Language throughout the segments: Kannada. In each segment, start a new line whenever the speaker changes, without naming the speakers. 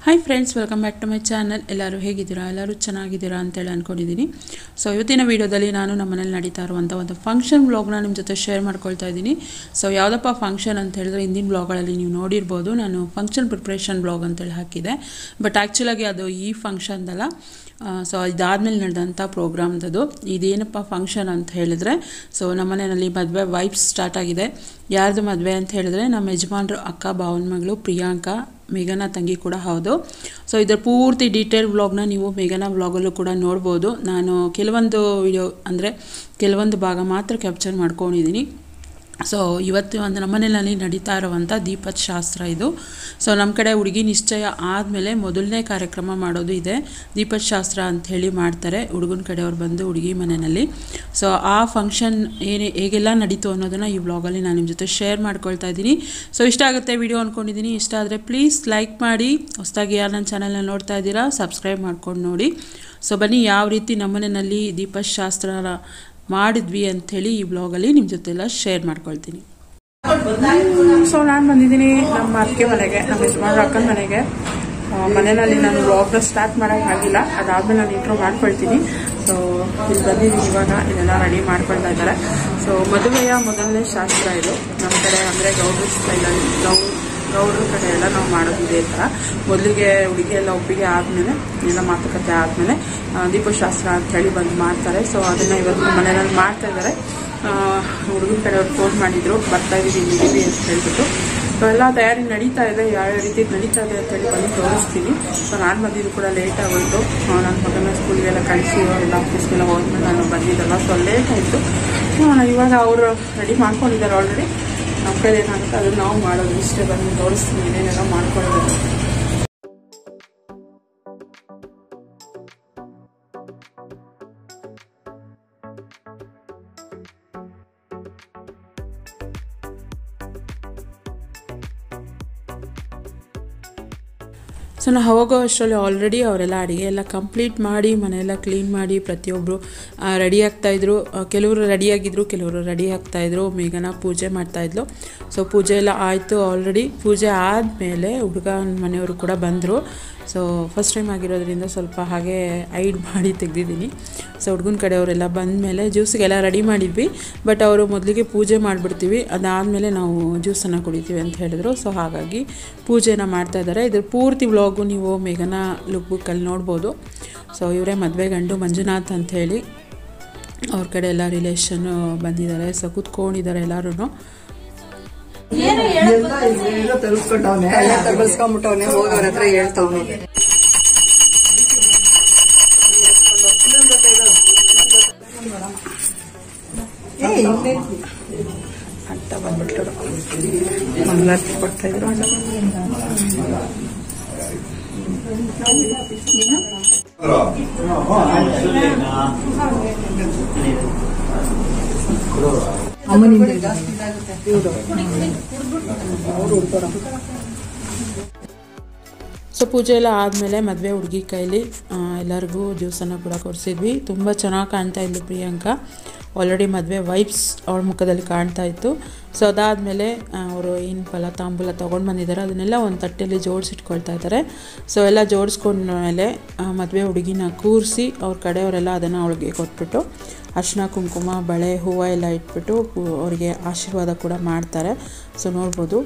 Hi friends welcome back to my channel ಎಲ್ಲರೂ ಹೇಗಿದ್ದೀರಾ ಎಲ್ಲರೂ ಚೆನ್ನಾಗಿದ್ದೀರಾ ಅಂತೇಳಿ ಅಂದ್ಕೊಂಡಿದ್ದೀನಿ ಸೊ ಇವತ್ತಿನ ವೀಡಿಯೋದಲ್ಲಿ ನಾನು ನಮ್ಮ ಮನೇಲಿ ನಡೀತಾ ಇರುವಂಥ ಒಂದು ಫಂಕ್ಷನ್ ವ್ಲಾಗ್ನ ನಿಮ್ಮ ಜೊತೆ ಶೇರ್ ಮಾಡ್ಕೊಳ್ತಾ ಇದ್ದೀನಿ ಸೊ ಯಾವುದಪ್ಪ ಫಂಕ್ಷನ್ ಅಂತ ಹೇಳಿದ್ರೆ ಹಿಂದಿನ ಬ್ಲಾಗ್ಗಳಲ್ಲಿ ನೀವು ನೋಡಿರ್ಬೋದು ನಾನು ಫಂಕ್ಷನ್ ಪ್ರಿಪ್ರೇಷನ್ ಬ್ಲಾಗ್ ಅಂತೇಳಿ ಹಾಕಿದೆ ಬಟ್ ಆ್ಯಕ್ಚುಲಾಗಿ ಅದು ಈ ಫಂಕ್ಷನ್ದಲ್ಲ ಸೊ ಇದಾದಮೇಲೆ ನಡೆದಂಥ ಪ್ರೋಗ್ರಾಮ್ದದು ಇದೇನಪ್ಪ ಫಂಕ್ಷನ್ ಅಂತ ಹೇಳಿದ್ರೆ ಸೊ ನಮ್ಮ ಮನೆಯಲ್ಲಿ ಮದುವೆ ವೈಬ್ಸ್ ಸ್ಟಾರ್ಟ್ ಆಗಿದೆ ಯಾರ್ದು ಮದುವೆ ಅಂತ ಹೇಳಿದ್ರೆ ನಮ್ಮ ಯಜಮಾನ್ರು ಅಕ್ಕ ಭಾವನ ಮಗಳು ಪ್ರಿಯಾಂಕಾ ಮೇಘನ ತಂಗಿ ಕೂಡ ಹೌದು ಸೊ ಇದರ ಪೂರ್ತಿ ಡೀಟೇಲ್ ವ್ಲಾಗ್ನ ನೀವು ಮೇಘನ ವ್ಲಾಗಲ್ಲೂ ಕೂಡ ನೋಡ್ಬೋದು ನಾನು ಕೆಲವೊಂದು ವಿಡಿಯೋ ಅಂದರೆ ಕೆಲವೊಂದು ಭಾಗ ಮಾತ್ರ ಕ್ಯಾಪ್ಚರ್ ಮಾಡ್ಕೊಂಡಿದ್ದೀನಿ ಸೊ ಇವತ್ತು ಒಂದು ನಮ್ಮನೆಯಲ್ಲಿ ನಡೀತಾ ಇರುವಂಥ ದೀಪದ ಶಾಸ್ತ್ರ ಇದು ಸೊ ನಮ್ಮ ಕಡೆ ಹುಡುಗಿ ನಿಶ್ಚಯ ಆದಮೇಲೆ ಮೊದಲನೇ ಕಾರ್ಯಕ್ರಮ ಮಾಡೋದು ಇದೆ ದೀಪದ ಶಾಸ್ತ್ರ ಅಂತ ಹೇಳಿ ಮಾಡ್ತಾರೆ ಹುಡುಗನ ಕಡೆಯವ್ರು ಬಂದು ಹುಡುಗಿ ಮನೆಯಲ್ಲಿ ಸೊ ಆ ಫಂಕ್ಷನ್ ಏನೇ ಹೇಗೆಲ್ಲ ನಡೀತು ಅನ್ನೋದನ್ನು ಈ ವ್ಲಾಗಲ್ಲಿ ನಾನು ನಿಮ್ಮ ಜೊತೆ ಶೇರ್ ಮಾಡ್ಕೊಳ್ತಾ ಇದ್ದೀನಿ ಸೊ ಇಷ್ಟ ಆಗುತ್ತೆ ವಿಡಿಯೋ ಅಂದ್ಕೊಂಡಿದ್ದೀನಿ ಇಷ್ಟ ಆದರೆ ಪ್ಲೀಸ್ ಲೈಕ್ ಮಾಡಿ ಹೊಸ್ದಾಗಿ ಯಾರು ನನ್ನ ಚಾನಲ್ನ ನೋಡ್ತಾ ಇದ್ದೀರಾ ಸಬ್ಸ್ಕ್ರೈಬ್ ಮಾಡ್ಕೊಂಡು ನೋಡಿ ಸೊ ಬನ್ನಿ ಯಾವ ರೀತಿ ನಮ್ಮನೆಯಲ್ಲಿ ದೀಪದ ಶಾಸ್ತ್ರ ಮಾಡಿದ್ವಿ ಅಂಥೇಳಿ ಈ ಬ್ಲಾಗಲ್ಲಿ ನಿಮ್ಮ ಜೊತೆ ಎಲ್ಲ ಶೇರ್ ಮಾಡ್ಕೊಳ್ತೀನಿ ಸೊ ನಾನು ಬಂದಿದ್ದೀನಿ ನಮ್ಮ ಅತ್ತಿಗೆ ಮನೆಗೆ ನಮ್ಮ ಯಜಮಾನ್ರ ಅಕ್ಕನ ಮನೆಗೆ ಆ, ಮನೆಯಲ್ಲಿ ನಾನು ವ್ಲಾಗ್ನ ಸ್ಟಾರ್ಟ್ ಮಾಡೋಕ್ಕಾಗಿಲ್ಲ ಅದಾದ್ಮೇಲೆ ನಾನು ಇಂಟ್ರೋ ಮಾಡ್ಕೊಳ್ತೀನಿ ಸೊ ಇಲ್ಲಿ ಬಂದಿದ್ದೀನಿ ಇವಾಗ ಇದೆಲ್ಲ ರೆಡಿ ಮಾಡ್ಕೊಳ್ತಾ ಇದ್ದಾರೆ ಸೊ ಮದುವೆಯ ಮೊದಲನೇ ಶಾಸ್ತ್ರ ಇದು ನಮ್ಮ ಕಡೆ ಅಂದರೆ ಗೌಡ್ರ ಸ್ಟೈಲಲ್ಲಿ ಗೌ ಗೌಡ್ರ ಕಡೆ ಎಲ್ಲ ನಾವು ಮಾಡೋದು ಇದೇ ಥರ ಮೊದಲಿಗೆ ಹುಡುಗಿ ಎಲ್ಲ ಒಪ್ಪಿಗೆ ಆದಮೇಲೆ ಎಲ್ಲ ಮಾತುಕತೆ ಆದಮೇಲೆ ದೀಪಶಾಸ್ತ್ರ ಅಂತ ಹೇಳಿ ಬಂದು ಮಾಡ್ತಾರೆ ಸೊ ಅದನ್ನು ಇವತ್ತು ಮನೆಯಲ್ಲಿ ಮಾಡ್ತಾ ಇದ್ದಾರೆ ಹುಡುಗನ ಕಡೆಯವ್ರು ಫೋನ್ ಮಾಡಿದ್ರು ಬರ್ತಾ ಇದ್ದೀವಿ ಇದ್ದೀವಿ ಅಂತ ಹೇಳ್ಬಿಟ್ಟು ಸೊ ಎಲ್ಲ ತಯಾರಿ ನಡೀತಾ ಇದೆ ಯಾವ್ಯಾವ ರೀತಿ ನಡೀತಾ ಇದೆ ಅಂತ ಹೇಳಿ ಬಂದು ತೋರಿಸ್ತೀನಿ ಸೊ ನಾನು ಬಂದಿದ್ದು ಕೂಡ ಲೇಟ್ ಆಗೋಯ್ತು ಆ, ನನ್ನ ಮಗನ ಸ್ಕೂಲ್ಗೆಲ್ಲ ಕಳಿಸಿ ಅವರೆಲ್ಲ ಆಫೀಸ್ಗೆಲ್ಲ ಹೋದ್ಮೇಲೆ ನಾನು ಬಂದಿದ್ದಲ್ಲ ಸೊ ಲೇಟ್ ಆಯಿತು ಇವಾಗ ಅವರು ರೆಡಿ ಮಾಡ್ಕೊಂಡಿದ್ದಾರೆ ಆಲ್ರೆಡಿ ನಮ್ಮ ಕೈಲಿ ಏನಾಗುತ್ತೆ ಅದನ್ನ ನಾವು ಮಾಡೋದು ಇಷ್ಟೇ ಬಂದು ತೋರಿಸ್ತೀನಿ ಏನೇನೆಲ್ಲ ಮಾಡ್ಕೊಂಡಿದ್ದಾರೆ ಸೊ ನಾವು ಹೋಗೋ ಅಷ್ಟರಲ್ಲಿ ಆಲ್ರೆಡಿ ಅವರೆಲ್ಲ ಅಡುಗೆ ಎಲ್ಲ ಕಂಪ್ಲೀಟ್ ಮಾಡಿ ಮನೆಯೆಲ್ಲ ಕ್ಲೀನ್ ಮಾಡಿ ಪ್ರತಿಯೊಬ್ಬರು ರೆಡಿ ಆಗ್ತಾಯಿದ್ರು ಕೆಲವರು ರೆಡಿಯಾಗಿದ್ದರು ಕೆಲವರು ರೆಡಿ ಆಗ್ತಾಯಿದ್ರು ಮೇಘನ ಪೂಜೆ ಮಾಡ್ತಾಯಿದ್ಲು ಸೊ ಪೂಜೆ ಎಲ್ಲ ಆಯಿತು ಆಲ್ರೆಡಿ ಪೂಜೆ ಆದಮೇಲೆ ಹುಡುಗ ಮನೆಯವರು ಕೂಡ ಬಂದರು ಸೊ ಫಸ್ಟ್ ಟೈಮ್ ಆಗಿರೋದ್ರಿಂದ ಸ್ವಲ್ಪ ಹಾಗೆ ಐಡ್ ಮಾಡಿ ತೆಗೆದಿದ್ದೀನಿ ಸೊ ಹುಡುಗನ ಕಡೆಯವರೆಲ್ಲ ಬಂದಮೇಲೆ ಜ್ಯೂಸಿಗೆಲ್ಲ ರೆಡಿ ಮಾಡಿದ್ವಿ ಬಟ್ ಅವರು ಮೊದಲಿಗೆ ಪೂಜೆ ಮಾಡಿಬಿಡ್ತೀವಿ ಅದಾದಮೇಲೆ ನಾವು ಜ್ಯೂಸನ್ನು ಕುಡಿತೀವಿ ಅಂತ ಹೇಳಿದ್ರು ಸೊ ಹಾಗಾಗಿ ಪೂಜೆನ ಮಾಡ್ತಾ ಇದ್ದಾರೆ ಇದ್ರ ಪೂರ್ತಿ ವ್ಲಾಗು ನೀವು ಮೇಘನ ಲುಕ್ ಬುಕ್ಕಲ್ಲಿ ನೋಡ್ಬೋದು ಸೊ ಇವರೇ ಮದುವೆ ಗಂಡು ಮಂಜುನಾಥ್ ಅಂತ ಹೇಳಿ ಅವ್ರ ಕಡೆ ಎಲ್ಲ ರಿಲೇಷನ್ನು ಬಂದಿದ್ದಾರೆ ಸೊ ಕೂತ್ಕೊಂಡಿದ್ದಾರೆ ಎಲ್ಲರೂ
ಎಲ್ಲ ತರಿಸ್ಕೊಂಡವನೆ ಎಲ್ಲ ತಗಲ್ಸ್ಕೊಂಡ್ಬಿಟ್ಟವನೆ ಹೋಗೋರ ಹತ್ರ ಹೇಳ್ತವನೆ
ಅಂತ ಬಂದ್ಬಿಟ್ರು ಮಂಗಳಾರತಿ ಕೊಡ್ತಾ ಇದ್ರು
ಅಮ್ಮನಿಂದ
ಸೊ ಪೂಜೆ ಎಲ್ಲ ಆದಮೇಲೆ ಮದುವೆ ಹುಡುಗಿ ಕೈಲಿ ಆ, ಎಲ್ಲರಿಗೂ ಜ್ಯೂಸನ್ನು ಕೂಡ ಕೊಡಿಸಿದ್ವಿ ತುಂಬ ಚೆನ್ನಾಗಿ ಕಾಣ್ತಾ ಇದ್ಲು ಪ್ರಿಯಾಂಕಾ ಆಲ್ರೆಡಿ ಮದುವೆ ವೈಬ್ಸ್ ಅವಳ ಮುಖದಲ್ಲಿ ಕಾಣ್ತಾ ಇತ್ತು ಸೊ ಅದಾದಮೇಲೆ ಅವರು ಏನು ಫಲ ತಾಂಬೂಲ ತೊಗೊಂಡು ಬಂದಿದ್ದಾರೆ ಅದನ್ನೆಲ್ಲ ಒಂದು ತಟ್ಟೆಯಲ್ಲಿ ಜೋಡಿಸಿಟ್ಕೊಳ್ತಾ ಇದ್ದಾರೆ ಸೊ ಎಲ್ಲ ಜೋಡಿಸ್ಕೊಂಡ್ಮೇಲೆ ಮದುವೆ ಹುಡುಗಿನ ಕೂರಿಸಿ ಅವ್ರ ಕಡೆಯವರೆಲ್ಲ ಅದನ್ನು ಅವಳಿಗೆ ಕೊಟ್ಬಿಟ್ಟು ಅರ್ಶಿನ ಕುಂಕುಮ ಬಳೆ ಹೂವು ಎಲ್ಲ ಇಟ್ಬಿಟ್ಟು ಹೂ- ಅವರಿಗೆ ಆಶೀರ್ವಾದ ಕೂಡ ಮಾಡ್ತಾರೆ ಸೊ ನೋಡ್ಬೋದು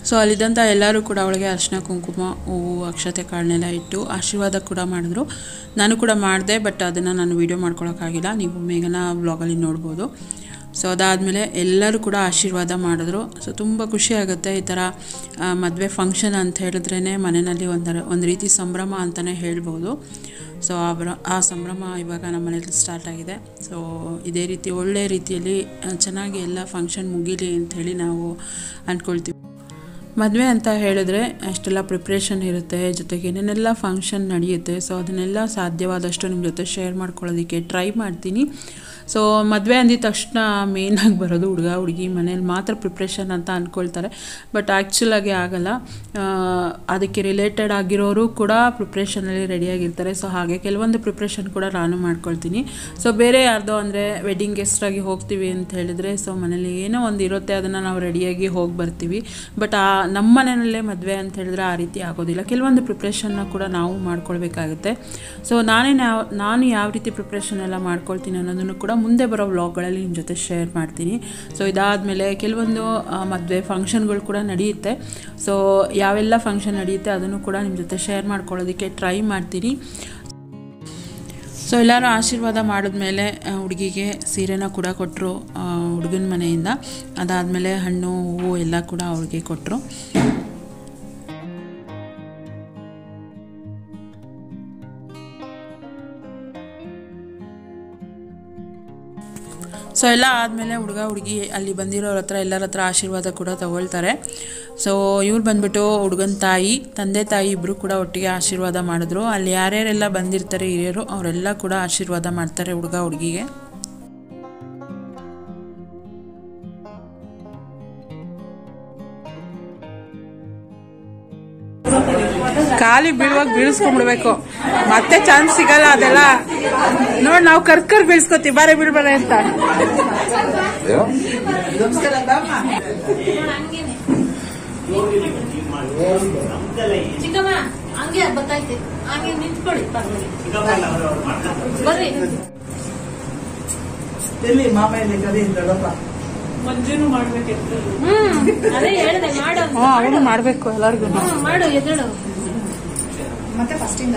ಸೊ ಅಲ್ಲಿದ್ದಂಥ ಎಲ್ಲರೂ ಕೂಡ ಅವಳಿಗೆ ಅರಿಶಿನ ಕುಂಕುಮ ಹೂವು ಅಕ್ಷತೆ ಕಾಳನ್ನೆಲ್ಲ ಇಟ್ಟು ಆಶೀರ್ವಾದ ಕೂಡ ಮಾಡಿದ್ರು ನಾನು ಕೂಡ ಮಾಡಿದೆ ಬಟ್ ಅದನ್ನು ನಾನು ವೀಡಿಯೋ ಮಾಡ್ಕೊಳಕ್ಕಾಗಿಲ್ಲ ನೀವು ಮೇಘನ ಬ್ಲಾಗಲ್ಲಿ ನೋಡ್ಬೋದು ಸೊ ಅದಾದಮೇಲೆ ಎಲ್ಲರೂ ಕೂಡ ಆಶೀರ್ವಾದ ಮಾಡಿದ್ರು ಸೊ ತುಂಬ ಖುಷಿ ಆಗುತ್ತೆ ಈ ಥರ ಮದುವೆ ಫಂಕ್ಷನ್ ಅಂತ ಹೇಳಿದ್ರೇ ಮನೆಯಲ್ಲಿ ಒಂದರ ಒಂದು ರೀತಿ ಸಂಭ್ರಮ ಅಂತಲೇ ಹೇಳ್ಬೋದು ಸೊ ಆ ಬ್ರ ಆ ಸಂಭ್ರಮ ಇವಾಗ ನಮ್ಮ ಮನೇಲಿ ಸ್ಟಾರ್ಟ್ ಆಗಿದೆ ಸೊ ಇದೇ ರೀತಿ ಒಳ್ಳೆ ರೀತಿಯಲ್ಲಿ ಆ, ಚೆನ್ನಾಗಿ ಎಲ್ಲ ಫಂಕ್ಷನ್ ಮುಗೀಲಿ ಅಂಥೇಳಿ ನಾವು ಅಂದ್ಕೊಳ್ತೀವಿ ಮದುವೆ ಅಂತ ಹೇಳಿದ್ರೆ ಅಷ್ಟೆಲ್ಲ ಪ್ರಿಪ್ರೇಷನ್ ಇರುತ್ತೆ ಜೊತೆಗೆ ಏನೇನೆಲ್ಲ ಫಂಕ್ಷನ್ ನಡೆಯುತ್ತೆ ಸೊ ಅದನ್ನೆಲ್ಲ ಸಾಧ್ಯವಾದಷ್ಟು ನಿಮ್ಮ ಜೊತೆ ಶೇರ್ ಮಾಡ್ಕೊಳ್ಳೋದಕ್ಕೆ ಟ್ರೈ ಮಾಡ್ತೀನಿ ಸೊ ಮದುವೆ ಅಂದಿದ ತಕ್ಷಣ ಮೇಯ್ನಾಗಿ ಬರೋದು ಹುಡುಗ ಹುಡುಗಿ ಮನೇಲಿ ಮಾತ್ರ ಪ್ರಿಪ್ರೇಷನ್ ಅಂತ ಅಂದ್ಕೊಳ್ತಾರೆ ಬಟ್ ಆ್ಯಕ್ಚುಲಾಗಿ ಆಗಲ್ಲ ಆ, ಅದಕ್ಕೆ ರಿಲೇಟೆಡ್ ಆಗಿರೋರು ಕೂಡ ಪ್ರಿಪ್ರೇಷನಲ್ಲಿ ರೆಡಿಯಾಗಿರ್ತಾರೆ ಸೊ ಹಾಗೆ ಕೆಲವೊಂದು ಪ್ರಿಪ್ರೇಷನ್ ಕೂಡ ನಾನು ಮಾಡ್ಕೊಳ್ತೀನಿ ಸೊ ಬೇರೆ ಯಾರ್ದೋ ಅಂದರೆ ವೆಡ್ಡಿಂಗ್ ಗೆಸ್ಟಾಗಿ ಹೋಗ್ತೀವಿ ಅಂತ ಹೇಳಿದರೆ ಸೊ ಮನೇಲಿ ಏನೋ ಒಂದು ಇರುತ್ತೆ ಅದನ್ನು ನಾವು ರೆಡಿಯಾಗಿ ಹೋಗಿ ಬರ್ತೀವಿ ಬಟ್ ಆ ನಮ್ಮ ಮನೆಯಲ್ಲೇ ಮದುವೆ ಅಂತ ಹೇಳಿದ್ರೆ ಆ ರೀತಿ ಆಗೋದಿಲ್ಲ ಕೆಲವೊಂದು ಪ್ರಿಪ್ರೇಷನ್ನ ಕೂಡ ನಾವು ಮಾಡ್ಕೊಳ್ಬೇಕಾಗುತ್ತೆ ಸೊ ನಾನೇ ನಾವು ನಾನು ಯಾವ ರೀತಿ ಪ್ರಿಪ್ರೇಷನ್ ಎಲ್ಲ ಮಾಡ್ಕೊಳ್ತೀನಿ ಅನ್ನೋದನ್ನು ಕೂಡ ಮುಂದೆ ಬರೋ ವ್ಲಾಗ್ಗಳಲ್ಲಿ ನಿಮ್ಮ ಜೊತೆ ಶೇರ್ ಮಾಡ್ತೀನಿ ಸೊ ಇದಾದಮೇಲೆ ಕೆಲವೊಂದು ಆ, ಮದುವೆ ಫಂಕ್ಷನ್ಗಳು ಕೂಡ ನಡೆಯುತ್ತೆ ಸೊ ಯಾವೆಲ್ಲ ಫಂಕ್ಷನ್ ನಡೆಯುತ್ತೆ ಅದನ್ನು ಕೂಡ ನಿಮ್ಮ ಜೊತೆ ಶೇರ್ ಮಾಡ್ಕೊಳ್ಳೋದಕ್ಕೆ ಟ್ರೈ ಮಾಡ್ತೀನಿ ಸೊ ಎಲ್ಲರೂ ಆಶೀರ್ವಾದ ಮಾಡಿದ್ಮೇಲೆ ಹುಡುಗಿಗೆ ಸೀರೆನ ಕೂಡ ಕೊಟ್ಟರು ಹುಡುಗನ ಮನೆಯಿಂದ ಅದಾದಮೇಲೆ ಹಣ್ಣು ಹೂವು ಎಲ್ಲ ಕೂಡ ಅವ್ರಿಗೆ ಕೊಟ್ಟರು ಸೊ ಎಲ್ಲ ಆದಮೇಲೆ ಹುಡುಗ ಹುಡುಗಿ ಅಲ್ಲಿ ಬಂದಿರೋರ ಹತ್ರ ಎಲ್ಲರ ಹತ್ರ ಆಶೀರ್ವಾದ ಕೂಡ ತಗೊಳ್ತಾರೆ ಸೊ ಇವ್ರು ಬಂದ್ಬಿಟ್ಟು ಹುಡುಗನ ತಾಯಿ ತಂದೆ ತಾಯಿ ಇಬ್ಬರು ಕೂಡ ಒಟ್ಟಿಗೆ ಆಶೀರ್ವಾದ ಮಾಡಿದ್ರು ಅಲ್ಲಿ ಯಾರ್ಯಾರೆಲ್ಲ ಬಂದಿರ್ತಾರೆ ಹಿರಿಯರು ಅವರೆಲ್ಲ ಕೂಡ ಆಶೀರ್ವಾದ ಮಾಡ್ತಾರೆ ಹುಡುಗ ಹುಡುಗಿಗೆ ಖಾಲಿ ಬೀಳುವಾಗ ಬೀಳಿಸ್ಕೊಂಡ್ಬಿಡ್ಬೇಕು ಮತ್ತೆ ಚಾನ್ಸ್ ಸಿಗಲ್ಲ ಅದೆಲ್ಲ ನೋಡ್ ನಾವು ಕರ್ಕರ್ ಬೀಳ್ಸ್ಕೊತೀವಿ ಬಾರೆ ಬೀಳ್ಬಾರೆ ಅಂತ
ಚಿಕ್ಕಮ್ಮ ಹಂಗೆ ಗೊತ್ತಾಯ್ತು ಹಂಗೆ ನಿಂತ್ಕೊಳ್ಳಿ ಬರ್ರಿ
ಎಲ್ಲಿ ಮಾಮ ಎಲ್ಲಿ ಕರೆಯಿಂದ ದೊಡ್ಡಪ್ಪ
ಹ್ಮ್ ಅದೇ ಹೇಳ್ದೆ ಮಾಡು ಅಂತ.
ಅವನು ಮಾಡ್ಬೇಕು ಎಲ್ಲರಿಗೂ
ಹ್ಮ್, ಮಾಡು ಎದ್ದೇಳು
ಮತ್ತೆ ಫಸ್ಟಿಂದ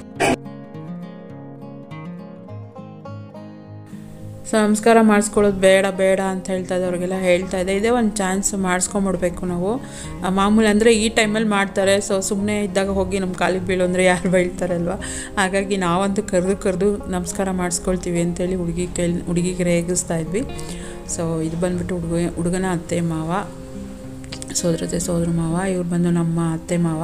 ಸಂಸ್ಕಾರ ಮಾಡಿಸ್ಕೊಳ್ಳೋದು ಬೇಡ ಬೇಡ ಅಂತ ಹೇಳ್ತಾ ಇದ್ದೆ ಅವ್ರಿಗೆಲ್ಲ ಹೇಳ್ತಾ ಇದ್ದೆ ಇದೇ ಒಂದು ಚಾನ್ಸ್ ಮಾಡಿಸ್ಕೊಂಬಿಡ್ಬೇಕು ನಾವು ಆ, ಮಾಮೂಲಿ ಅಂದರೆ ಈ ಟೈಮಲ್ಲಿ ಮಾಡ್ತಾರೆ ಸೊ ಸುಮ್ಮನೆ ಇದ್ದಾಗ ಹೋಗಿ ನಮ್ಮ ಕಾಲಿಗೆ ಬೀಳು ಅಂದರೆ ಯಾರು ಬೀಳ್ತಾರಲ್ವ ಹಾಗಾಗಿ ನಾವಂತೂ ಕರೆದು ಕರೆದು ನಮಸ್ಕಾರ ಮಾಡಿಸ್ಕೊಳ್ತೀವಿ ಅಂತೇಳಿ ಹುಡುಗಿ ಕೈ ಹುಡುಗಿಗೆ ರೇಗಿಸ್ತಾ ಇದ್ವಿ ಸೊ ಇದು ಬಂದ್ಬಿಟ್ಟು ಹುಡುಗ ಹುಡುಗನ ಅತ್ತೆ ಮಾವ ಸೋದರತೆ ಸೋದರ ಮಾವ ಇವ್ರು ಬಂದು ನಮ್ಮ ಅತ್ತೆ ಮಾವ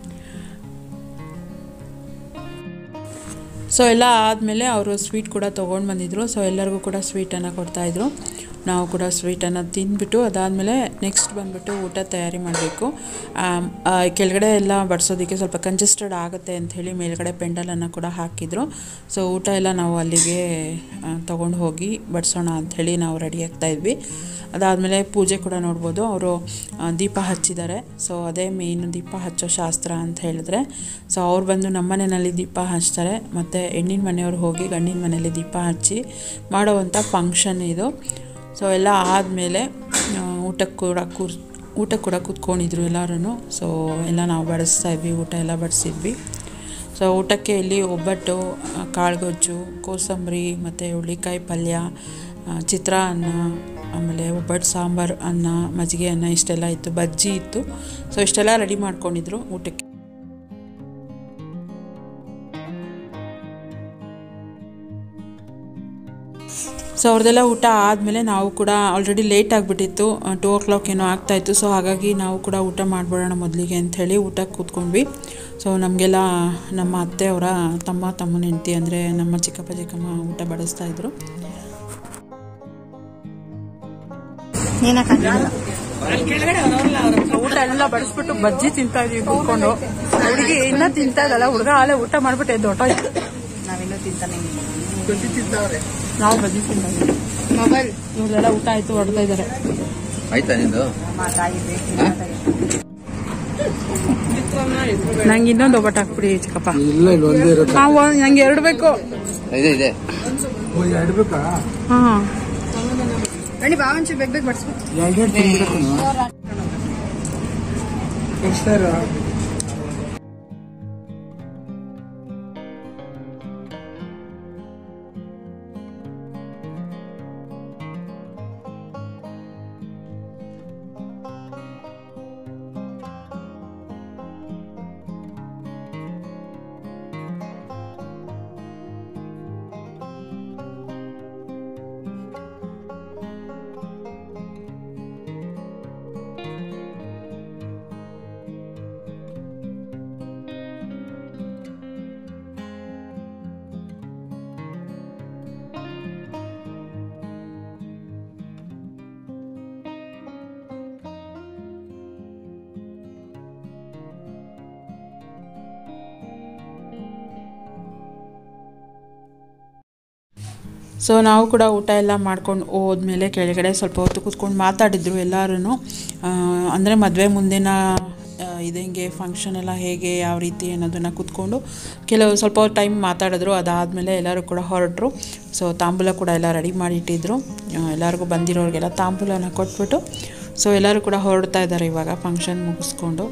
ಸೊ ಎಲ್ಲ ಆದಮೇಲೆ ಅವರು ಸ್ವೀಟ್ ಕೂಡ ತೊಗೊಂಡು ಬಂದಿದ್ರು ಸೊ ಎಲ್ಲರಿಗೂ ಕೂಡ ಸ್ವೀಟನ್ನು ಕೊಡ್ತಾಯಿದ್ರು ನಾವು ಕೂಡ ಸ್ವೀಟನ್ನು ತಿಂದ್ಬಿಟ್ಟು ಅದಾದಮೇಲೆ ನೆಕ್ಸ್ಟ್ ಬಂದ್ಬಿಟ್ಟು ಊಟ ತಯಾರಿ ಮಾಡಬೇಕು ಕೆಳಗಡೆ ಎಲ್ಲ ಬಡಿಸೋದಕ್ಕೆ ಸ್ವಲ್ಪ ಕಂಜೆಸ್ಟೆಡ್ ಆಗುತ್ತೆ ಅಂಥೇಳಿ ಮೇಲ್ಗಡೆ ಪೆಂಡಲನ್ನು ಕೂಡ ಹಾಕಿದ್ರು ಸೊ ಊಟ ಎಲ್ಲ ನಾವು ಅಲ್ಲಿಗೆ ತೊಗೊಂಡು ಹೋಗಿ ಬಡಿಸೋಣ ಅಂಥೇಳಿ ನಾವು ರೆಡಿ ಆಗ್ತಾ ಇದ್ವಿ ಅದಾದಮೇಲೆ ಪೂಜೆ ಕೂಡ ನೋಡ್ಬೋದು ಅವರು ದೀಪ ಹಚ್ಚಿದ್ದಾರೆ ಸೊ ಅದೇ ಮೇಯ್ನ್ ದೀಪ ಹಚ್ಚೋ ಶಾಸ್ತ್ರ ಅಂತ ಹೇಳಿದ್ರೆ ಸೊ ಅವ್ರು ಬಂದು ನಮ್ಮ ಮನೆಯಲ್ಲಿ ದೀಪ ಹಚ್ತಾರೆ ಮತ್ತು ಹೆಣ್ಣಿನ ಮನೆಯವ್ರು ಹೋಗಿ ಗಂಡಿನ ಮನೆಯಲ್ಲಿ ದೀಪ ಹಚ್ಚಿ ಮಾಡೋವಂಥ ಫಂಕ್ಷನ್ ಇದು ಸೊ ಎಲ್ಲ ಆದಮೇಲೆ ಊಟಕ್ಕೆ ಕೂಡ ಕೂರ್ ಊಟಕ್ಕೆ ಕೂಡ ಕೂತ್ಕೊಂಡಿದ್ರು ಎಲ್ಲರೂ ಸೊ ಎಲ್ಲ ನಾವು ಬಡಿಸ್ತಾ ಇದ್ವಿ ಊಟ ಎಲ್ಲ ಬಡಿಸಿದ್ವಿ ಸೊ ಊಟಕ್ಕೆ ಇಲ್ಲಿ ಒಬ್ಬಟ್ಟು ಆ, ಕಾಳುಗೊಜ್ಜು ಕೋಸಂಬರಿ ಮತ್ತು ಹುಳ್ಳಿಕಾಯಿ ಪಲ್ಯ ಆ, ಚಿತ್ರಾನ್ನ ಆಮೇಲೆ ಒಬ್ಬಟ್ಟು ಸಾಂಬಾರು ಅನ್ನ ಮಜ್ಜಿಗೆ ಅನ್ನ ಇಷ್ಟೆಲ್ಲ ಇತ್ತು ಬಜ್ಜಿ ಇತ್ತು ಸೊ ಇಷ್ಟೆಲ್ಲ ರೆಡಿ ಮಾಡ್ಕೊಂಡಿದ್ರು ಊಟಕ್ಕೆ ಸೊ ಅವ್ರದ್ದೆಲ್ಲ ಊಟ ಆದಮೇಲೆ ನಾವು ಕೂಡ ಆಲ್ರೆಡಿ ಲೇಟ್ ಆಗಿಬಿಟ್ಟಿತ್ತು ಟೂ ಓ ಕ್ಲಾಕ್ ಏನೋ ಆಗ್ತಾಯಿತ್ತು ಸೊ ಹಾಗಾಗಿ ನಾವು ಕೂಡ ಊಟ ಮಾಡಿಬಿಡೋಣ ಮೊದಲಿಗೆ ಅಂಥೇಳಿ ಊಟಕ್ಕೆ ಕೂತ್ಕೊಂಡ್ವಿ ಸೊ ನಮಗೆಲ್ಲ ನಮ್ಮ ಅತ್ತೆಯವರ ತಮ್ಮ ತಮ್ಮನ ಹೆಂಡತಿ ಅಂದರೆ ನಮ್ಮ ಚಿಕ್ಕಪ್ಪ ಚಿಕ್ಕಮ್ಮ ಊಟ ಬಡಿಸ್ತಾ ಇದ್ರು ಊಟ ಎಲ್ಲ ಬಡಿಸ್ಬಿಟ್ಟು ಬಜ್ಜಿ ತಿಂತಾ ಇದೀವಿ ಕೂತ್ಕೊಂಡು ಹುಡುಗಿ ಇನ್ನ ತಿಂತಾ ಇದಲ್ಲ ಹುಡುಗ ಆಲೆ ಊಟ ಮಾಡ್ಬಿಟ್ಟು ಎದ್ದು ಹೊಟ್ಟೋಯ್ತು
ನಾವಿನ್ನೂ ತಿಂತಾನೆ ಬಜ್ಜಿ ತಿಂತಾವ್ರೆ
ನಾವು ಬಜ್ಜಿ ತಿಂತಾ ಇದೀವಿ
ಮೊಬೈಲ್
ಇವ್ರೆಲ್ಲ ಊಟ ಆಯ್ತು ಹೊಡ್ತಾ ಇದ್ದಾರೆ
ಆಯ್ತಾ ನಿಂದು
ಮಾತಾಗಿ
ನಂಗೆ ಇನ್ನೊಂದು ಒಬ್ಬಟ್ಟು ಹಾಕ್ಬಿಡಿ ಚಿಕ್ಕಪ್ಪ
ಇಲ್ಲ ಇಲ್ಲ ಒಂದೇ ಇರುತ್ತೆ
ನಾವು ನಂಗೆ ಎರಡು ಬೇಕು
ಇದೆ ಇದೆ
ಓ ಎರಡು ಬೇಕಾ
ಹಾಂ
ಬನ್ನಿ ಬಾವಂಚಿ ಬೇಗ ಬೇಗ ಬಡಿಸ್ಬೇಕು
ಎರಡೆರಡು ತಿನ್ಬೇಕು ಎಕ್ಸ್ಟ್ರಾ
ಸೊ ನಾವು ಕೂಡ ಊಟ ಎಲ್ಲ ಮಾಡ್ಕೊಂಡು ಹೋದ್ಮೇಲೆ ಕೆಳಗಡೆ ಸ್ವಲ್ಪ ಹೊತ್ತು ಕೂತ್ಕೊಂಡು ಮಾತಾಡಿದ್ರು ಎಲ್ಲರೂ ಅಂದರೆ ಮದುವೆ ಮುಂದಿನ ಆ, ಇದಂಗೆ ಫಂಕ್ಷನ್ ಎಲ್ಲ ಹೇಗೆ ಯಾವ ರೀತಿ ಅನ್ನೋದನ್ನು ಕೂತ್ಕೊಂಡು ಕೆಲವು ಸ್ವಲ್ಪ ಟೈಮ್ ಮಾತಾಡಿದ್ರು ಅದಾದಮೇಲೆ ಎಲ್ಲರೂ ಕೂಡ ಹೊರಟರು ಸೊ ತಾಂಬೂಲ ಕೂಡ ಎಲ್ಲ ರೆಡಿ ಮಾಡಿಟ್ಟಿದ್ರು ಆ, ಎಲ್ಲರಿಗೂ ಬಂದಿರೋರಿಗೆಲ್ಲ ತಾಂಬೂಲನ ಕೊಟ್ಬಿಟ್ಟು ಸೊ ಎಲ್ಲರೂ ಕೂಡ ಹೊರಡ್ತಾ ಇದ್ದಾರೆ ಇವಾಗ ಫಂಕ್ಷನ್ ಮುಗಿಸ್ಕೊಂಡು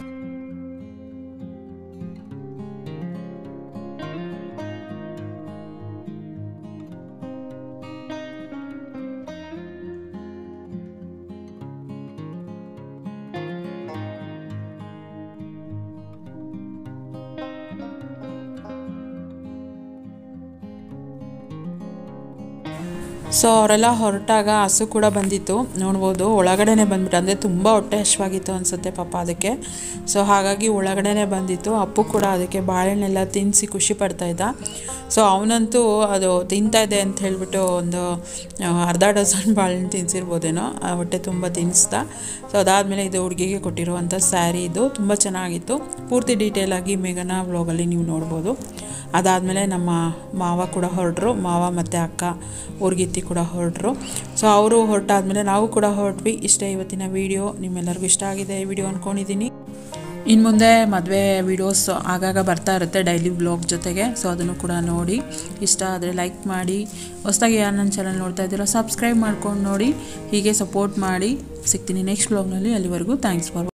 ಸೊ ಅವರೆಲ್ಲ ಹೊರಟಾಗ ಹಸು ಕೂಡ ಬಂದಿತ್ತು ನೋಡ್ಬೋದು ಒಳಗಡೆನೆ ಬಂದ್ಬಿಟ್ಟು ಅಂದರೆ ತುಂಬ ಹೊಟ್ಟೆ ಹಶ್ವಾಗಿತ್ತು ಅನಿಸುತ್ತೆ ಪಾಪ ಅದಕ್ಕೆ ಸೊ ಹಾಗಾಗಿ ಒಳಗಡೆನೆ ಬಂದಿತ್ತು ಅಪ್ಪು ಕೂಡ ಅದಕ್ಕೆ ಬಾಳೆಹಣ್ಣೆಲ್ಲ ತಿನ್ನಿಸಿ ಖುಷಿ ಪಡ್ತಾ ಇದ್ದ ಸೊ ಅವನಂತೂ ಅದು ತಿಂತಾ ಇದೆ ಅಂತ ಹೇಳ್ಬಿಟ್ಟು ಒಂದು ಆ, ಅರ್ಧ ಡಜನ್ ಬಾಳೆಹಣ್ಣು ತಿನ್ಸಿರ್ಬೋದೇನೋ ಆ ಹೊಟ್ಟೆ ತುಂಬ ತಿನ್ನಿಸ್ದ ಸೊ ಅದಾದಮೇಲೆ ಇದು ಹುಡುಗಿಗೆ ಕೊಟ್ಟಿರುವಂಥ ಸ್ಯಾರಿ ಇದು ತುಂಬ ಚೆನ್ನಾಗಿತ್ತು ಪೂರ್ತಿ ಡೀಟೇಲ್ ಆಗಿ ಮೇಘನ ವ್ಲಾಗಲ್ಲಿ ನೀವು ನೋಡ್ಬೋದು ಅದಾದಮೇಲೆ ನಮ್ಮ ಮಾವ ಕೂಡ ಹೊರಟರು ಮಾವ ಮತ್ತು ಅಕ್ಕ ಊರ್ಗಿತ್ತಿ ಕೂಡ ಹೊರಟರು ಸೊ ಅವರು ಹೊರಟಾದ್ಮೇಲೆ ನಾವು ಕೂಡ ಹೊರಟ್ವಿ ಇಷ್ಟೇ ಇವತ್ತಿನ ವಿಡಿಯೋ ನಿಮ್ಮೆಲ್ಲರಿಗೂ ಇಷ್ಟ ಆಗಿದೆ ಈ ವಿಡಿಯೋ ಅಂದ್ಕೊಂಡಿದ್ದೀನಿ ಇನ್ನು ಮುಂದೆ ಮದುವೆ ವಿಡಿಯೋಸ್ ಆಗಾಗ ಬರ್ತಾ ಇರುತ್ತೆ ಡೈಲಿ ಬ್ಲಾಗ್ ಜೊತೆಗೆ ಸೊ ಅದನ್ನು ಕೂಡ ನೋಡಿ ಇಷ್ಟ ಆದರೆ ಲೈಕ್ ಮಾಡಿ ಹೊಸದಾಗಿ ಯಾರು ನನ್ನ ಚಾನಲ್ ನೋಡ್ತಾ ಇದ್ದೀರೋ ಸಬ್ಸ್ಕ್ರೈಬ್ ಮಾಡ್ಕೊಂಡು ನೋಡಿ ಹೀಗೆ ಸಪೋರ್ಟ್ ಮಾಡಿ ಸಿಗ್ತೀನಿ ನೆಕ್ಸ್ಟ್ ಬ್ಲಾಗ್ನಲ್ಲಿ ಅಲ್ಲಿವರೆಗೂ ಥ್ಯಾಂಕ್ಸ್ ಫಾರ್